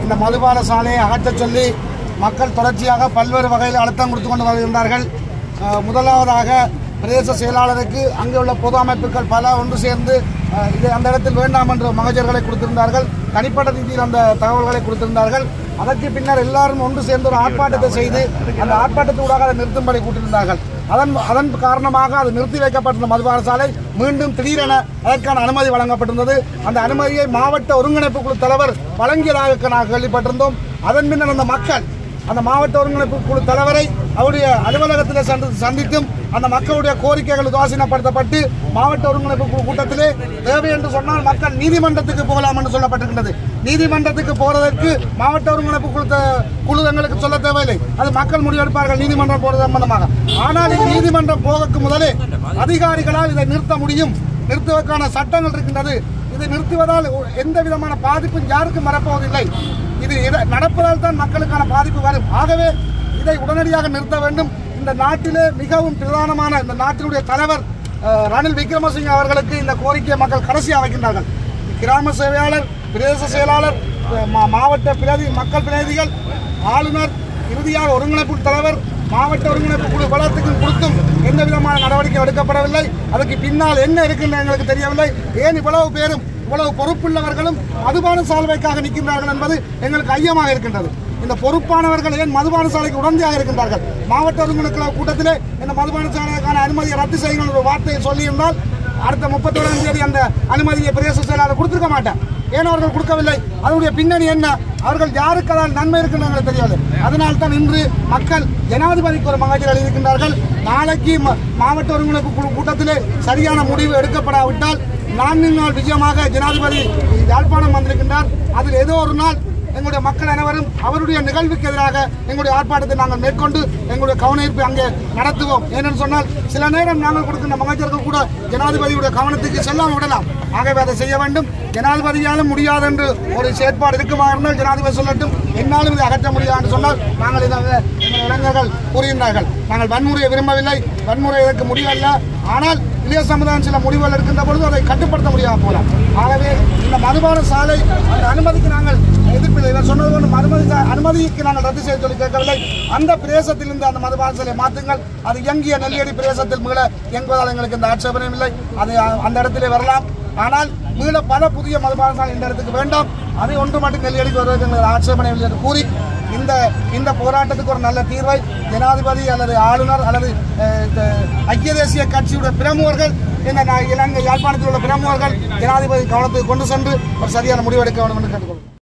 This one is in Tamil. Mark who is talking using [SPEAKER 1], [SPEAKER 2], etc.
[SPEAKER 1] இந்த மதுபான சாலையை அகற்றச் சொல்லி மக்கள் தொடர்ச்சியாக பல்வேறு வகையில் அழுத்தம் கொடுத்து கொண்டு வருகின்றார்கள் அஹ், முதலாவதாக பிரதேச செயலாளருக்கு அங்கே உள்ள பொது அமைப்புகள் பல ஒன்று சேர்ந்து அஹ், இது அந்த இடத்தில் வேண்டாம் என்று மகஜர்களை கொடுத்திருந்தார்கள் தனிப்பட்ட ரீதியில் அந்த தகவல்களை கொடுத்திருந்தார்கள் அதற்கு பின்னர் எல்லாரும் ஒன்று சேர்ந்து ஒரு ஆர்ப்பாட்டத்தை செய்து அந்த ஆர்ப்பாட்டத்தூடாக அதை நிறுத்தும்படி கூட்டியிருந்தார்கள் அதன் அதன் காரணமாக அது நிறுத்தி வைக்கப்பட்டிருந்த மதுபான சாலை மீண்டும் திடீரென அதற்கான அனுமதி வழங்கப்பட்டிருந்தது அந்த அனுமதியை மாவட்ட ஒருங்கிணைப்பு குழு தலைவர் வழங்கியதாக நாங்கள் கேள்விப்பட்டிருந்தோம் அதன் பின்னர் அந்த மக்கள் அந்த மாவட்ட ஒருங்கிணைப்பு குழு தலைவரை அவருடைய அலுவலகத்தில் சென்று சந்தித்தும் அந்த மக்களுடைய கோரிக்கைகள் உதாசீனப்படுத்தப்பட்டு மாவட்ட ஒருங்கிணைப்பு குழு கூட்டத்திலே தேவை என்று சொன்னால் மக்கள் நீதிமன்றத்துக்கு போகலாம் என்று சொல்லப்பட்டிருக்கிறது நீதிமன்றத்துக்கு போறதற்கு மாவட்ட ஒருங்கிணைப்பு குழு த- குழு எங்களுக்கு சொல்ல தேவையில்லை அது மக்கள் முடிவெடுப்பார்கள் நீதிமன்றம் போறது சம்பந்தமாக ஆனால் இது நீதிமன்றம் போகக்கு முதலே அதிகாரிகளால் இதை நிறுத்த முடியும் நிறுத்துவதற்கான சட்டங்கள் இருக்கின்றது இதை நிறுத்துவதால் ஒ- எந்த விதமான பாதிப்பும் யாருக்கும் வரப்போவதில்லை இது இட- நடப்பதால் தான் மக்களுக்கான பாதிப்பு வரும் ஆகவே இதை உடனடியாக நிறுத்த வேண்டும் இந்த நாட்டிலே மிகவும் பிரதானமான இந்த நாட்டினுடைய தலைவர் அஹ், ரணில் விக்ரமசிங்க அவர்களுக்கு இந்த கோரிக்கையை மக்கள் கடைசியாக வைக்கின்றார்கள் கிராம சேவையாளர் பிரதேச செயலாளர் அஹ், மா- மாவட்ட பிரதி மக்கள் பிரதிநிதிகள் ஆளுநர் இறுதியாக ஒருங்கிணைப்பு தலைவர் மாவட்ட ஒருங்கிணைப்பு குழு வளத்துக்கும் கொடுத்தும் எந்த விதமான நடவடிக்கை எடுக்கப்படவில்லை அதுக்கு பின்னால் என்ன இருக்குன்னு எங்களுக்கு தெரியவில்லை ஏன் இவ்வளவு பேரும் இவ்வளவு பொறுப்புள்ளவர்களும் மதுபான சால்வைக்காக நிற்கின்றார்கள் என்பது எங்களுக்கு ஐயமாக இருக்கின்றது இந்த பொறுப்பானவர்கள் ஏன் மதுபான சாலைக்கு உடந்தையாக இருக்கின்றார்கள் மாவட்ட ஒருங்கிணைப்பு கூட்டத்திலே இந்த மதுபான சாலைக்கான அனுமதியை ரத்து செய்யுங்கள் என்ற ஒரு வார்த்தையை சொல்லியிருந்தால் அடுத்த முப்பத்தோராம் தேதி அந்த அனுமதியை பிரதேச செயலாளர் கொடுத்திருக்க மாட்டேன் ஏன் அவர்கள் கொடுக்கவில்லை அதனுடைய பின்னணி என்ன அவர்கள் யாருக்கு அதால் நன்மை இருக்குன்னு எங்களுக்கு தெரியாது அதனால் தான் இன்று மக்கள் ஜனாதிபதிக்கு ஒரு மகஜர் எழுதியிருக்கின்றார்கள் நாளைக்கு ம- மாவட்ட ஒருங்கிணைப்பு குழு கூட்டத்திலே சரியான முடிவு எடுக்கப்படாவிட்டால் நான்கு நாள் விஜயமாக ஜனாதிபதி யாழ்ப்பாணம் வந்திருக்கின்றார் அதில் ஏதோ ஒரு நாள் எங்களுடைய மக்கள் அனைவரும் அவருடைய நிகழ்வுக்கு எதிராக எங்களுடைய ஆர்ப்பாட்டத்தை நாங்கள் மேற்கொண்டு எங்களுடைய கவன ஈர்ப்பு அங்கே நடத்துவோம் ஏனென்று சொன்னால் சில நேரம் நாங்கள் கொடுக்கின்ற மகஜர்கள் கூட ஜனாதிபதியுடைய கவனத்துக்கு செல்லாமல் விடலாம் ஆகவே அதை செய்ய வேண்டும் ஜனாதிபதியாலும் முடியாது என்று ஒரு செயற்பாடு இருக்குமா இருந்தால் ஜனாதிபதி சொல்லட்டும் என்னாலும் இதை அகற்ற முடியாது என்று சொன்னால் நாங்கள் இதை எங்கள் இளைஞர்கள் கூறுகின்றார்கள் நாங்கள் வன்முறையை விரும்பவில்லை வன்முறை இதற்கு முடிவல்ல ஆனால் இளைய சமுதாயம் சில முடிவுகள் இருக்கின்ற பொழுது அதை கட்டுப்படுத்த முடியாமல் போகலாம் ஆகவே இந்த மதுபான சாலை அந்த அனுமதிக்கு நாங்கள் எதிர்ப்பில்லை இவர் சொன்னது போன்று அனுமதி அனுமதிக்கு நாங்கள் ரத்து செய்ய சொல்லி கேட்கவில்லை அந்த பிரதேசத்திலிருந்து அந்த மதுபான சாலையை மாற்றுங்கள் அது இயங்கிய நெல்லியடி பிரதேசத்தில் மீள இயங்குவதால் எங்களுக்கு இந்த ஆட்சேபனையும் இல்லை அது அந்த இடத்திலே வரலாம் ஆனால் மீள பல புதிய மதுபான சாலை இந்த இடத்துக்கு வேண்டாம் அதை ஒன்று மட்டும் நெல்லியடிக்கு வருவதற்கு எங்களுக்கு ஆட்சேபனை இல்லை என்று கூறி இந்த இந்த போராட்டத்துக்கு ஒரு நல்ல தீர்வை ஜனாதிபதி அல்லது ஆளுநர் அல்லது அஹ், இந்த ஐக்கிய தேசிய கட்சியுடைய பிரமுகர்கள் இந்த நா- இலங்கை யாழ்ப்பாணத்தில் உள்ள பிரமுகர்கள் ஜனாதிபதி கவனத்துக்கு கொண்டு சென்று ஒரு சரியான முடிவெடுக்க வேண்டும் என்று கேட்டுக்கொள்கிறேன்